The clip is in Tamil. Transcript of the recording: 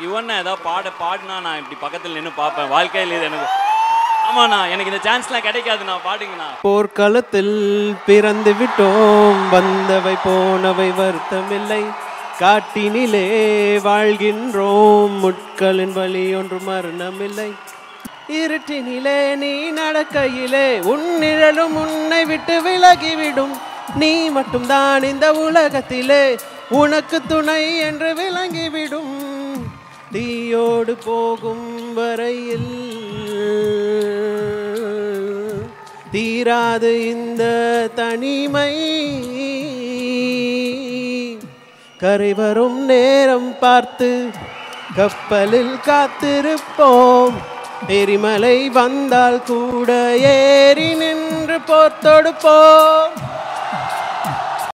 யுவன் ஏதாவது பாட பாடினா நான் இப்படி பக்கத்தில் நின்று பார்ப்பேன் வாழ்க்கையில் இது எனக்கு ஆமாண்ணா எனக்கு இந்த சான்ஸ்லாம் கிடைக்காதுண்ணா பாடுங்கண்ணா போர்க்களத்தில் பிறந்து விட்டோம் வந்தவை போனவை வருத்தமில்லை காட்டினிலே வாழ்கின்றோம் முட்களின் வழி ஒன்று மரணமில்லை இருட்டினிலே நீ நடக்கையிலே உன் நிழலும் உன்னை விட்டு விலகிவிடும் நீ மட்டும்தான் இந்த உலகத்திலே உனக்கு துணை என்று விளங்கிவிடும் தீயோடு போகும் வரையில் தீராது இந்த தனிமை கரை வரும் நேரம் பார்த்து கப்பலில் காத்திருப்போம் எரிமலை வந்தால் கூட ஏறி நின்று போர் தொடுப்போம்